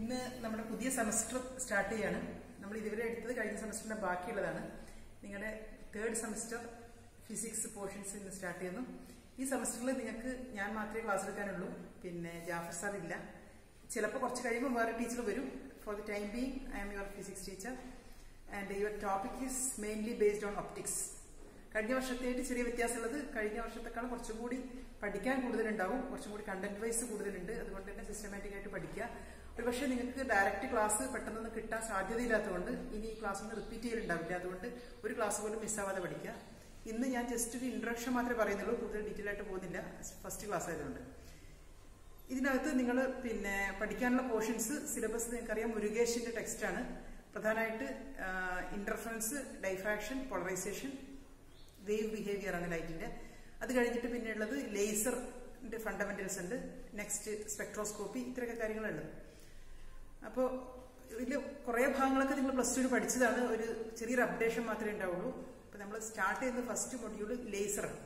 ഇന്ന് നമ്മുടെ പുതിയ സെമസ്റ്റർ സ്റ്റാർട്ട് ചെയ്യാണ് നമ്മൾ ഇതുവരെ എടുത്തത് കഴിഞ്ഞ സെമസ്റ്ററിന്റെ ബാക്കിയുള്ളതാണ് നിങ്ങളുടെ തേർഡ് സെമസ്റ്റർ ഫിസിക്സ് പോർഷൻസ് ഇന്ന് സ്റ്റാർട്ട് ചെയ്യുന്നു ഈ സെമസ്റ്ററിൽ നിങ്ങൾക്ക് ഞാൻ മാത്രമേ ക്ലാസ് എടുക്കാനുള്ളൂ പിന്നെ ജാഫർ സാർ ഇല്ല ചിലപ്പോൾ കുറച്ച് കഴിയുമ്പോൾ വേറെ ടീച്ചർ വരും for the time being I am your physics teacher and your topic is mainly based on optics കഴിഞ്ഞ വർഷത്തെയായിട്ട് ചെറിയ വ്യത്യാസമുള്ളത് കഴിഞ്ഞ വർഷത്തെക്കാൾ കുറച്ചും കൂടി പഠിക്കാൻ കൂടുതലുണ്ടാവും കുറച്ചും കൂടി കണ്ടന്റ് വൈസ് കൂടുതലുണ്ട് അതുകൊണ്ട് തന്നെ സിസ്റ്റമാറ്റിക് ആയിട്ട് പഠിക്കുക ഒരു പക്ഷേ നിങ്ങൾക്ക് ഡയറക്റ്റ് ക്ലാസ് പെട്ടെന്നൊന്നും കിട്ടാൻ സാധ്യതയില്ലാത്തതുകൊണ്ട് ഇനി ഈ ക്ലാസ് ഒന്ന് റിപ്പീറ്റ് ചെയ്യലുണ്ടാവില്ല അതുകൊണ്ട് ഒരു ക്ലാസ് പോലും മിസ്സാവാതെ പഠിക്കുക ഇന്ന് ഞാൻ ജസ്റ്റ് ഒരു ഇൻട്രൊഡക്ഷൻ മാത്രമേ പറയുന്നുള്ളൂ കൂടുതൽ ഡീറ്റെയിൽ ആയിട്ട് പോകുന്നില്ല ഫസ്റ്റ് ക്ലാസ് ആയതുകൊണ്ട് ഇതിനകത്ത് നിങ്ങൾ പിന്നെ പഠിക്കാനുള്ള പോർഷൻസ് സിലബസ് നിങ്ങൾക്കറിയാം മുരുകേഷിന്റെ ടെക്സ്റ്റാണ് പ്രധാനമായിട്ട് interference diffraction polarization wave behaviour ആണ് ലൈറ്റിന്റെ അത് കഴിഞ്ഞിട്ട് പിന്നെ ഉള്ളത് ലേസറിന്റെ ഫണ്ടമെന്റൽസ് ഉണ്ട് നെക്സ്റ്റ് സ്പെക്ട്രോസ്കോപ്പി ഇത്രയൊക്കെ കാര്യങ്ങളുണ്ട് അപ്പോൾ ഇതിൽ കുറേ ഭാഗങ്ങളൊക്കെ നിങ്ങൾ പ്ലസ് ടുവിൽ പഠിച്ചതാണ് ഒരു ചെറിയൊരു അപ്ഡേഷൻ മാത്രമേ ഉണ്ടാവുള്ളൂ അപ്പോൾ നമ്മൾ സ്റ്റാർട്ട് ചെയ്യുന്ന ഫസ്റ്റ് മൊഡ്യൂൾ ലേസറാണ്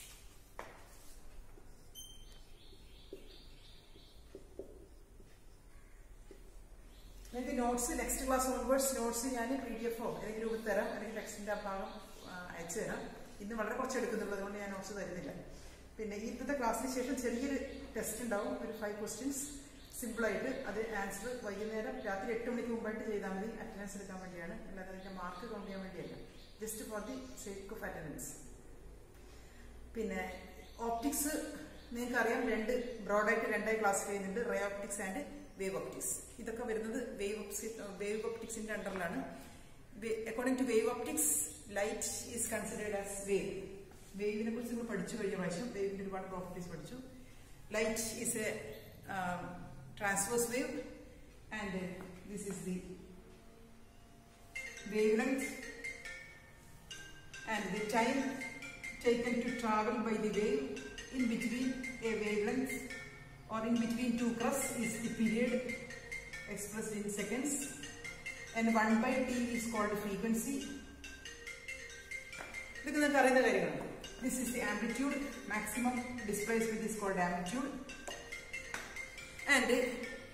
നിങ്ങൾക്ക് notes next class onwards notes ഞാൻ പി ഡി എഫോ ഏതെങ്കിലും രൂപത്തിൽ തരാം അല്ലെങ്കിൽ ടെക്സ്റ്റിന്റെ ആ ഭാഗം അയച്ചു തരാം ഇന്ന് വളരെ കുറച്ച് എടുക്കുന്നുള്ളൂ അതുകൊണ്ട് ഞാൻ നോട്ട്സ് തരുന്നില്ല പിന്നെ ഇന്നത്തെ ക്ലാസ്സിന് ശേഷം ചെറിയൊരു ടെസ്റ്റ് ഉണ്ടാവും ഒരു ഫൈവ് ക്വസ്റ്റ്യൻസ് സിമ്പിളായിട്ട് അത് ആൻസർ വൈകുന്നേരം രാത്രി എട്ട് മണിക്ക് മുമ്പായിട്ട് ചെയ്താൽ മതി അറ്റൻഡൻസ് എടുക്കാൻ വേണ്ടിയാണ് അല്ലാതെ അതിന്റെ മാർക്ക് കൗണ്ട് ചെയ്യാൻ വേണ്ടിയല്ല just for the sake of attendance പിന്നെ ഓപ്റ്റിക്സ് നിങ്ങൾക്ക് അറിയാം രണ്ട് ബ്രോഡായിട്ട് രണ്ടായി ക്ലാസിഫൈ ചെയ്യുന്നുണ്ട് ray optics and wave optics ഇതൊക്കെ വരുന്നത് വേവ് വേവ് ഓപ്റ്റിക്സിന്റെ അണ്ടറിലാണ് according to wave optics light is considered as wave വേവിനെ കുറിച്ച് നമ്മൾ പഠിച്ചു കഴിഞ്ഞ പ്രാവശ്യം വേവിന്റെ ഒരുപാട് പ്രോപ്പർട്ടീസ് പഠിച്ചു light is a transverse wave and this is the wavelength and the time taken to travel by the wave in between a wavelength or in between two crusts is the period expressed in seconds and 1 by t is called frequency ഇതൊക്കെ നിങ്ങൾക്ക് അറിയുന്ന കാര്യങ്ങളാണ് this is the amplitude maximum displacement is called amplitude and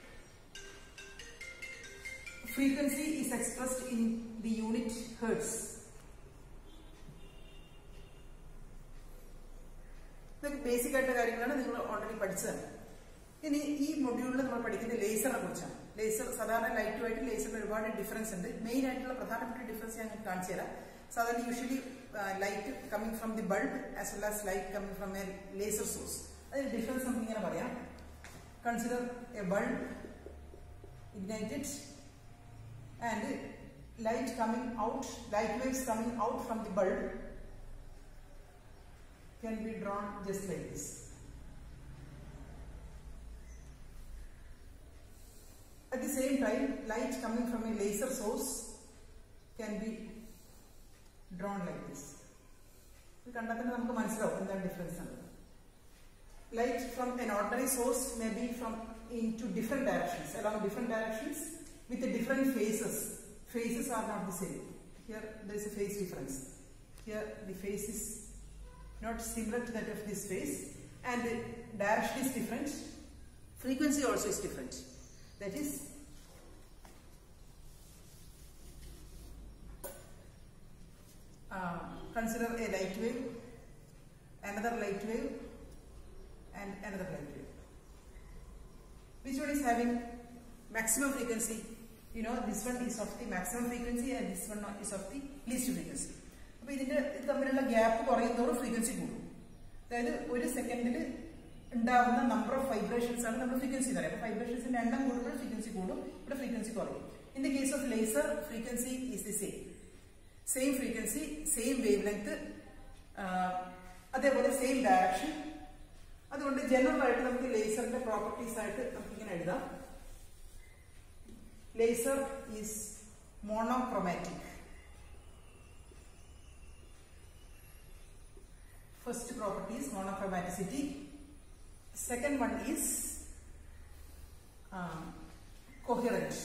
frequency is expressed in the unit hertz ഇതൊക്കെ basic ആയിട്ടുള്ള കാര്യങ്ങളാണ് നിങ്ങൾ already പഠിച്ചതാണ് ഇനി ഈ മൊഡ്യൂളിൽ നമ്മൾ പഠിക്കുന്നത് ലേസറിനെ കുറിച്ചാണ് ലേസർ സാധാരണ ലൈറ്റുമായിട്ട് ലേസറിന് ഒരുപാട് ഡിഫറൻസ് ഉണ്ട് മെയിൻ ആയിട്ടുള്ള പ്രധാനപ്പെട്ട ഡിഫറൻസ് ഞാൻ കാണിച്ചു തരാം സാധാരണ usually light coming from the bulb as well as light coming from a laser source അതിന്റെ ഡിഫറൻസ് നമുക്ക് ഇങ്ങനെ പറയാം consider a bulb ignited and light coming out light waves coming out from the bulb can be drawn just like this. At the same time, light coming from a laser source can be drawn like this. ഇത് കണ്ടാൽ തന്നെ നമുക്ക് മനസ്സിലാവും എന്താണ് difference ആണ് light from an ordinary source may be from in to different directions along different directions with different phases phases are not the same here there is a phase difference here the phase is not similar to that of this phase and the direction is different frequency also is different that is uh, consider a light wave another light wave and another light wave which one is having maximum frequency you know this one is of the maximum frequency and this one is of the least frequency അപ്പൊ ഇതിന്റെ ഇത് തമ്മിലുള്ള gap കുറയുന്നതോറും frequency കൂടും അതായത് ഒരു സെക്കൻഡിൽ ഉണ്ടാവുന്ന number of vibrations ആണ് നമ്മൾ ഫ്രീക്വൻസി എന്ന് പറയുന്നത് വൈബ്രേഷൻസിന്റെ എണ്ണം കൂടുമ്പോൾ ഫ്രീക്വൻസി കൂടും ഇവിടെ ഫ്രീക്വൻസി കുറയും in the case of laser frequency is the same same frequency same wavelength അതേപോലെ സെയിം ഡയറക്ഷൻ അതുകൊണ്ട് ജനറൽ ആയിട്ട് നമുക്ക് ലേസറിന്റെ പ്രോപ്പർട്ടീസ് ആയിട്ട് നമുക്ക് ഇങ്ങനെ എഴുതാം laser is monochromatic First property is monochromaticity. Second one is um, coherent.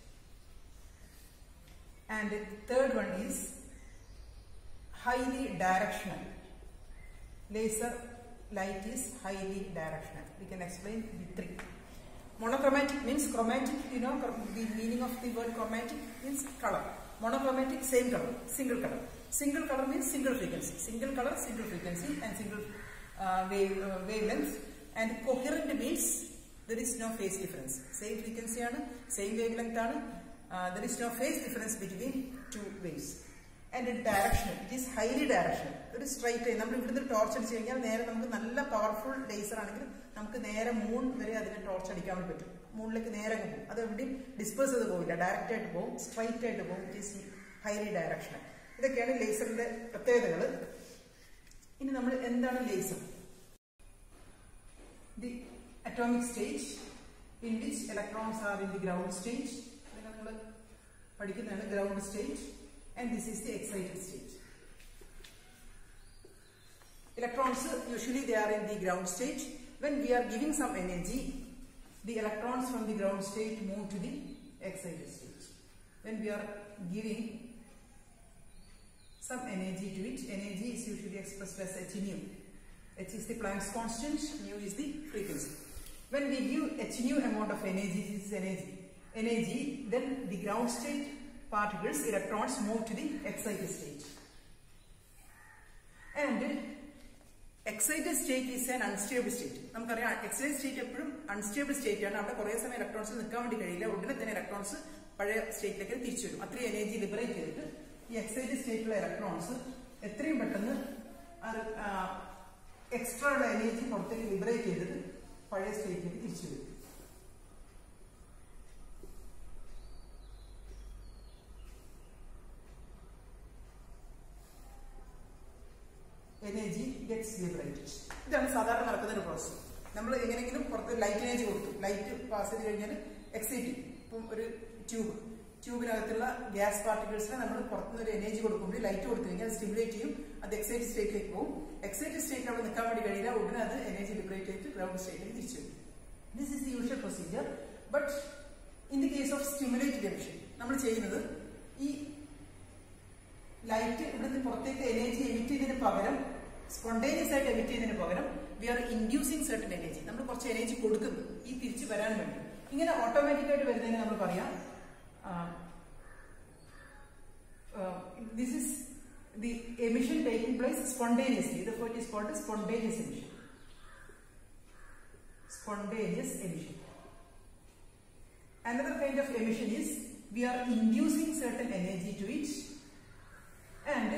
And third one is highly directional. Laser light is highly directional. We can explain the three. Monochromatic means chromatic, you know, the meaning of the word chromatic means color. Monochromatic, same color, single color. Single color means single frequency. Single color, single frequency and single uh, wave, uh, wavelength. And coherent means there is no phase difference. Same frequency ആണ്, same wavelength ആണ്. Uh, there is no phase difference between two waves. And direction it is highly direction ഒരു straight line നമ്മൾ ഇവിടുന്ന് torch അടിച്ച് കഴിഞ്ഞാൽ നേരെ നമുക്ക് നല്ല പവർഫുൾ ലേസർ ആണെങ്കിൽ നമുക്ക് നേരെ മൂൺ വരെ അതിന് ടോർച്ച് അടിക്കാൻ വേണ്ടി പറ്റും മൂണിലേക്ക് നേരെ അങ്ങ് പോകും അത് എവിടെയും ഡിസ്പേഴ്സ് ചെയ്ത് പോകില്ല ഡയറക്റ്റ് ആയിട്ട് പോകും സ്ട്രൈറ്റ് ആയിട്ട് പോകും ഇറ്റ് ഈസ് ഹൈലി ഡയറക്ഷൻ ഇതൊക്കെയാണ് ലേസറിന്റെ പ്രത്യേകതകൾ ഇനി നമ്മൾ എന്താണ് laser the atomic stage in which electrons are in the ground stage നമ്മൾ പഠിക്കുന്നതാണ് ground stage and this is the excited state. Electrons usually they are in the ground state. When we are giving some energy, the electrons from the ground state move to the excited state. When we are giving some energy to it, energy is usually expressed as h nu. h is the Planck's constant, nu is the frequency. When we give h nu amount of energy, this is energy, energy, then the ground state particles, electrons move to the excited state. And excited state is an unstable state. നമുക്കറിയാം excited state എപ്പോഴും unstable state ആണ് അവിടെ കുറേ സമയം electrons നിൽക്കാൻ വേണ്ടി കഴിയില്ല ഉടനെ തന്നെ ഇലക്ട്രോൺസ് പഴയ സ്റ്റേറ്റിലേക്ക് തിരിച്ചു വരും അത്രയും എനർജി ലിബറേറ്റ് ചെയ്തിട്ട് ഈ എക്സൈറ്റഡ് സ്റ്റേറ്റിലുള്ള ഇലക്ട്രോൺസ് എത്രയും പെട്ടെന്ന് എക്സ്ട്രാ ഉള്ള എനർജി പുറത്തേക്ക് ലിബറേറ്റ് ചെയ്തിട്ട് പഴയ സ്റ്റേറ്റിലേക്ക് തിരിച്ചു വരും എനർജി ഗെറ്റ്സ് ലിബറേറ്റഡ് ഇതാണ് സാധാരണ നടക്കുന്ന ഒരു പ്രോസസ് നമ്മൾ എങ്ങനെയെങ്കിലും പുറത്ത് ലൈറ്റ് എനർജി കൊടുത്തു ലൈറ്റ് പാസ് ചെയ്ത് കഴിഞ്ഞാൽ എക്സൈറ്റ് ചെയ്യും ഇപ്പം ഒരു ട്യൂബ് ട്യൂബിനകത്തുള്ള ഗ്യാസ് പാർട്ടിക്കിൾസിനെ നമ്മൾ പുറത്തുനിന്ന് ഒരു എനർജി കൊടുക്കുമ്പോൾ ലൈറ്റ് കൊടുത്തു കഴിഞ്ഞാൽ സ്റ്റിമുലേറ്റ് ചെയ്യും അത് എക്സൈറ്റ് സ്റ്റേറ്റിലേക്ക് പോകും എക്സൈറ്റ് സ്റ്റേറ്റിൽ അവിടെ നിൽക്കാൻ വേണ്ടി കഴിയില്ല ഉടനെ അത് എനർജി ലിബറേറ്റ് ചെയ്തിട്ട് ഗ്രൗണ്ട് സ്റ്റേറ്റിലേക്ക് തിരിച്ചു വരും this is the usual procedure but in the case of stimulated emission നമ്മൾ ചെയ്യുന്നത് ഈ ലൈറ്റ് ഇവിടുന്ന് പുറത്തേക്ക് എനർജി എമിറ്റ് ചെയ്തതിന് പകരം സ്പോണ്ടേനിയസ് ആയിട്ട് എമിറ്റ് ചെയ്തതിന് പകരം we are inducing certain energy നമ്മൾ കുറച്ച് എനർജി കൊടുക്കുന്നു ഈ തിരിച്ച് വരാൻ വേണ്ടി ഇങ്ങനെ ഓട്ടോമാറ്റിക് ആയിട്ട് വരുന്നതിന് നമ്മൾ പറയാം this is the emission taking place spontaneously ഇത് it is called spontaneous emission spontaneous emission. Another kind of emission is we are inducing certain energy to it and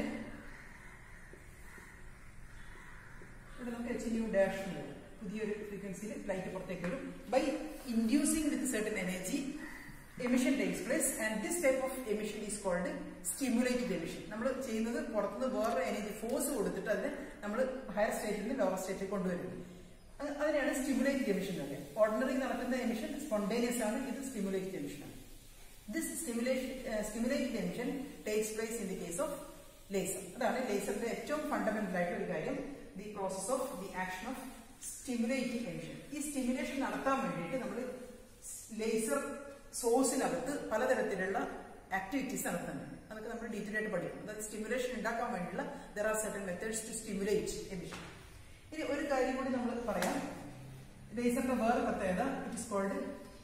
ഇവിടെ നമുക്ക് എച്ച് ന്യൂ ഡാഷ് പുതിയൊരു ഫ്രീക്വൻസിയിൽ light പുറത്തേക്ക് വരും by inducing with certain energy emission takes place and this type of emission is called stimulated emission നമ്മൾ ചെയ്യുന്നത് പുറത്തുനിന്ന് വേറെ എനർജി ഫോഴ്സ് കൊടുത്തിട്ട് അതിനെ നമ്മൾ ഹയർ സ്റ്റേറ്റിൽ നിന്ന് ലോവർ സ്റ്റേറ്റിൽ കൊണ്ടുവരുന്നത് അതിനെയാണ് സ്റ്റിമുലേറ്റഡ് എമിഷൻ എന്ന് പറയുന്നത് ഓർഡിനറി നടക്കുന്ന എമിഷൻ സ്പോണ്ടേനിയസ് ആണ് ഇത് സ്റ്റിമുലേറ്റഡ് എമിഷൻ ആണ് this stimulation stimulated emission takes place in the case of laser അതാണ് ലേസറിന്റെ ഏറ്റവും ഫണ്ടമെന്റൽ ആയിട്ട് ഒരു കാര്യം the process of the action of stimulating emission ഈ സ്റ്റിമുലേഷൻ നടത്താൻ വേണ്ടിയിട്ട് നമ്മൾ ലേസർ സോഴ്സിനകത്ത് പലതരത്തിലുള്ള ആക്ടിവിറ്റീസ് നടത്തുന്നുണ്ട് അതൊക്കെ നമ്മൾ ഡീറ്റെയിൽ ആയിട്ട് പഠിക്കും അതായത് സ്റ്റിമുലേഷൻ ഉണ്ടാക്കാൻ വേണ്ടിയുള്ള there are certain methods to stimulate emission ഇനി ഒരു കാര്യം കൂടി നമ്മൾ പറയാം ലേസറിന്റെ വേറെ പ്രത്യേകത it is called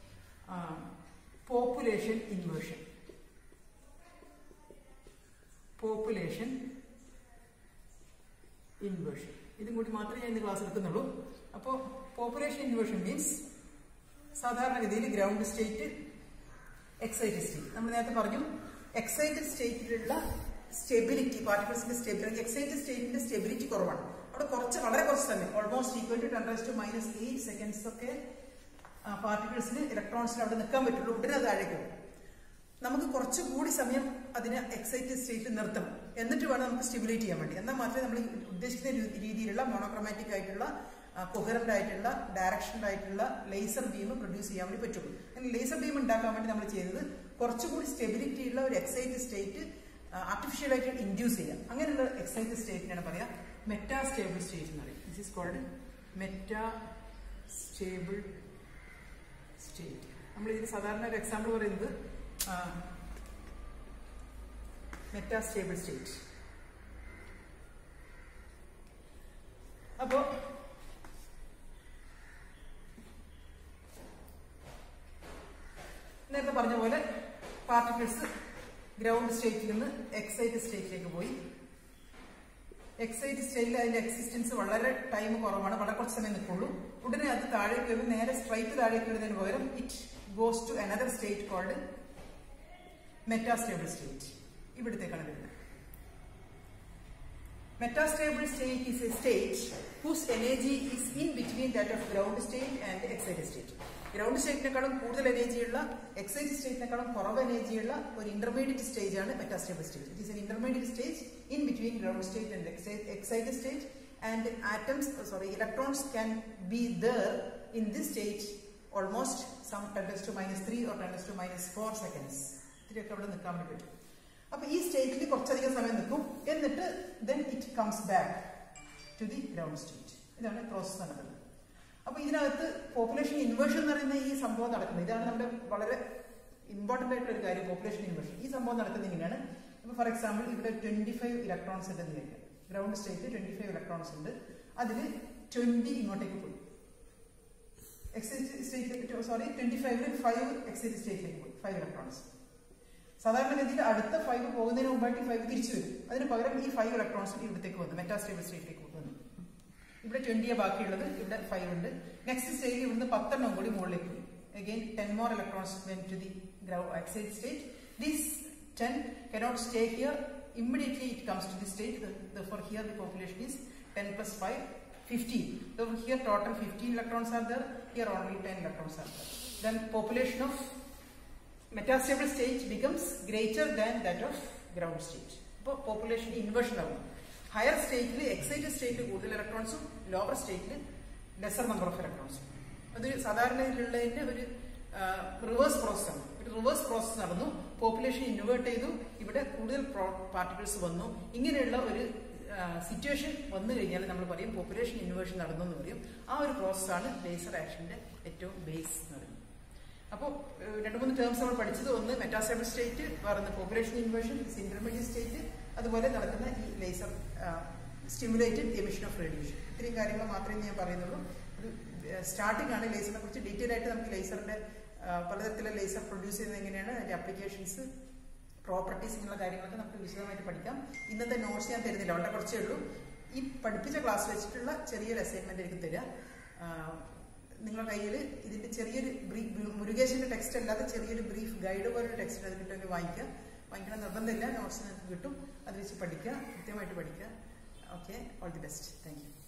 population inversion population inversion ഇതും കൂടി മാത്രമേ ഞാൻ ഇന്ന് ക്ലാസ് എടുക്കുന്നുള്ളൂ അപ്പോൾ പോപ്പുലേഷൻ ഇൻവേർഷൻ മീൻസ് സാധാരണഗതിയിൽ ഗ്രൗണ്ട് സ്റ്റേറ്റ് എക്സൈറ്റഡ് സ്റ്റേറ്റ് നമ്മൾ നേരത്തെ പറഞ്ഞു എക്സൈറ്റഡ് സ്റ്റേറ്റിലുള്ള സ്റ്റെബിലിറ്റി പാർട്ടിക്കിൾസിന്റെ സ്റ്റെബിലിറ്റി എക്സൈറ്റഡ് സ്റ്റേറ്റിന്റെ സ്റ്റെബിലിറ്റി കുറവാണ് അവിടെ കുറച്ച് വളരെ കുറച്ച് സമയം almost equal to ten raise to minus eight seconds ഒക്കെ പാർട്ടിക്കിൾസിന് ഇലക്ട്രോൺസിന് അവിടെ നിൽക്കാൻ പറ്റുള്ളൂ ഉടനെ അത് താഴേക്ക് വരും നമുക്ക് കുറച്ചുകൂടി സമയം അതിനെ എക്സൈറ്റഡ് സ്റ്റേറ്റിൽ നിർത്തണം എന്നിട്ട് വേണം നമുക്ക് സ്റ്റിമുലേറ്റ് ചെയ്യാൻ വേണ്ടി എന്നാൽ മാത്രമേ നമ്മൾ ഉദ്ദേശിക്കുന്ന രീതിയിലുള്ള മോണോക്രോമാറ്റിക് ആയിട്ടുള്ള കൊഹറന്റ് ആയിട്ടുള്ള ഡയറക്ഷൻഡ് ആയിട്ടുള്ള ലേസർ ബീം പ്രൊഡ്യൂസ് ചെയ്യാൻ വേണ്ടി പറ്റുള്ളൂ അങ്ങനെ ലേസർ ബീം ഉണ്ടാക്കാൻ വേണ്ടി നമ്മൾ ചെയ്തത് കുറച്ചുകൂടി സ്റ്റെബിലിറ്റി ഉള്ള ഒരു എക്സൈറ്റഡ് സ്റ്റേറ്റ് ആർട്ടിഫിഷ്യൽ ആയിട്ട് ഇൻഡ്യൂസ് ചെയ്യാം അങ്ങനെയുള്ള എക്സൈറ്റഡ് സ്റ്റേറ്റിനാണ് പറയാ മെറ്റാ സ്റ്റേബിൾ സ്റ്റേറ്റ് എന്ന് പറയും this is called metastable state നമ്മൾ ഇതിന് സാധാരണ ഒരു എക്സാമ്പിൾ പറയുന്നത് മെറ്റാ സ്റ്റേബിൾ സ്റ്റേറ്റ് അപ്പോ നേരത്തെ പറഞ്ഞ പോലെ പാർട്ടിക്കിൾസ് ഗ്രൗണ്ട് സ്റ്റേറ്റിൽ നിന്ന് എക്സൈറ്റ് സ്റ്റേറ്റിലേക്ക് പോയി എക്സൈറ്റ് സ്റ്റേറ്റിൽ അതിന്റെ എക്സിസ്റ്റൻസ് വളരെ ടൈം കുറവാണ് വളരെ കുറച്ച് സമയം നിൽക്കുള്ളൂ ഉടനെ അത് താഴേക്ക് വരുമ്പോൾ നേരെ സ്ട്രൈറ്റ് താഴേക്ക് വരുന്നതിന് പകരം it goes to another state called metastable state ഇവിടത്തേക്കാണ് വരുന്നത് Metastable state is a state whose energy is in between that of ground state and excited state. Ground സ്റ്റേറ്റിനേക്കാളും കൂടുതൽ എനർജിയുള്ള എക്സൈറ്റ് സ്റ്റേറ്റിനേക്കാളും കുറവ് എനർജിയുള്ള ഒരു ഇന്റർമീഡിയറ്റ് സ്റ്റേജ് ആണ് metastable state it is an intermediate stage in between ground state and excited state and atoms sorry electrons can be there in this state almost some tens to minus three or tens to minus four seconds ഇത്തിരിയൊക്കെ അവിടെ നിൽക്കാൻ വേണ്ടി പറ്റും അപ്പൊ ഈ സ്റ്റേറ്റിൽ കുറച്ചധികം സമയം നിൽക്കും എന്നിട്ട് then it comes back to the ground state ഇതാണ് പ്രോസസ് നടക്കുന്നത് അപ്പൊ ഇതിനകത്ത് പോപ്പുലേഷൻ ഇൻവേർഷൻ എന്ന് പറയുന്ന ഈ സംഭവം നടക്കുന്നത് ഇതാണ് നമ്മുടെ വളരെ ഇമ്പോർട്ടന്റ് ആയിട്ടുള്ള ഒരു കാര്യം പോപ്പുലേഷൻ ഇൻവേർഷൻ ഈ സംഭവം നടക്കുന്നത് ഇങ്ങനെയാണ് ഇപ്പൊ ഫോർ എക്സാമ്പിൾ ഇവിടെ ട്വന്റി ഫൈവ് ഇലക്ട്രോൺസ് ഉണ്ടെന്ന് വിചാരിക്കാം ground state twenty five electrons ഉണ്ട് അതിൽ ട്വന്റി ഇങ്ങോട്ടേക്ക് പോയി എക്സൈറ്റ് സ്റ്റേറ്റ് സോറി ട്വന്റി ഫൈവില് ഫൈവ് എക്സൈറ്റ് സ്റ്റേറ്റിലേക്ക് പോയി ഫൈവ് ഇലക്ട്രോൺസ് സാധാരണഗതിയിൽ അടുത്ത ഫൈവ് പോകുന്നതിന് മുമ്പായിട്ട് ഈ ഫൈവ് തിരിച്ചു വരും അതിന് പകരം ഈ ഫൈവ് ഇലക്ട്രോൺസ് ഇവിടത്തേക്ക് വന്നു മെറ്റാസ്റ്റേബിൾ സ്റ്റേറ്റിലേക്ക് വന്നു ഇവിടെ ട്വന്റിയെ ബാക്കിയുള്ളത് ഇവിടെ ഫൈവ് ഉണ്ട് നെക്സ്റ്റ് സ്റ്റേജിൽ ഇവിടുന്ന് പത്തെണ്ണം കൂടി മുകളിലേക്ക് വരും again ten more electrons when to the excite state these ten cannot stay here immediately it comes to this state therefore here the population is 10 plus 5 15 therefore here total 15 electrons are there here only 10 electrons are there then population of metastable state becomes greater than that of ground state അപ്പോൾ population inversion ആവും higher സ്റ്റേറ്റിൽ excited സ്റ്റേറ്റിൽ കൂടുതൽ ഇലക്ട്രോൺസും lower സ്റ്റേറ്റിൽ lesser number of ഇലക്ട്രോൺസും അത് സാധാരണയിലുള്ളതിന്റെ ഒരു റിവേഴ്സ് പ്രോസസ്സാണ് ഒരു റിവേഴ്സ് പ്രോസസ്സ് നടന്നു പോപ്പുലേഷൻ ഇൻവേർട്ട് ചെയ്തു ഇവിടെ കൂടുതൽ പാർട്ടിക്കിൾസ് വന്നു ഇങ്ങനെയുള്ള ഒരു സിറ്റുവേഷൻ വന്നു കഴിഞ്ഞാൽ നമ്മൾ പറയും പോപ്പുലേഷൻ ഇൻവേർഷൻ നടന്നു എന്ന് പറയും ആ ഒരു പ്രോസസ്സാണ് ലേസർ ആക്ഷന്റെ ഏറ്റവും ബേസ് എന്ന് പറയുന്നത് അപ്പോൾ രണ്ട് മൂന്ന് ടേംസ് നമ്മൾ പഠിച്ചത് ഒന്ന് മെറ്റാസ്റ്റേബിൾ സ്റ്റേറ്റ് വേറെ പോപ്പുലേഷൻ ഇൻവേർഷൻ ഇന്റർമീഡിയറ്റ് സ്റ്റേറ്റ് അതുപോലെ നടക്കുന്ന ഈ laser stimulated emission of radiation ഇത്രയും കാര്യങ്ങൾ മാത്രമേ ഞാൻ പറയുന്നുള്ളൂ ഒരു സ്റ്റാർട്ടിംഗ് ആണ് ലേസറിനെ കുറിച്ച് ഡീറ്റെയിൽ ആയിട്ട് നമുക്ക് ലേസറിന്റെ പലതരത്തിലുള്ള ലേസർ പ്രൊഡ്യൂസ് ചെയ്യുന്നത് എങ്ങനെയാണ് അതിന്റെ അപ്ലിക്കേഷൻസ് പ്രോപ്പർട്ടീസ് ഇങ്ങനെയുള്ള കാര്യങ്ങളൊക്കെ നമുക്ക് വിശദമായിട്ട് പഠിക്കാം ഇന്നത്തെ നോട്ട്സ് ഞാൻ തരുന്നില്ല വളരെ കുറച്ചേ ഉള്ളൂ ഈ പഠിപ്പിച്ച ക്ലാസ് വെച്ചിട്ടുള്ള ചെറിയൊരു അസൈൻമെന്റ് എനിക്ക് തരിക നിങ്ങളുടെ കയ്യിൽ ഇതിന്റെ ചെറിയൊരു ബ്രീഫ് മുരുകേശന്റെ ടെക്സ്റ്റ് അല്ലാതെ ചെറിയൊരു ബ്രീഫ് ഗൈഡ് പോലൊരു ടെക്സ്റ്റ് അത് കിട്ടുമെങ്കിൽ വാങ്ങിക്കുക വാങ്ങിക്കണം നിർബന്ധമില്ല നോട്ട്സ് നിങ്ങൾക്ക് കിട്ടും അത് വെച്ച് പഠിക്കുക കൃത്യമായിട്ട് പഠിക്കുക okay all the best thank U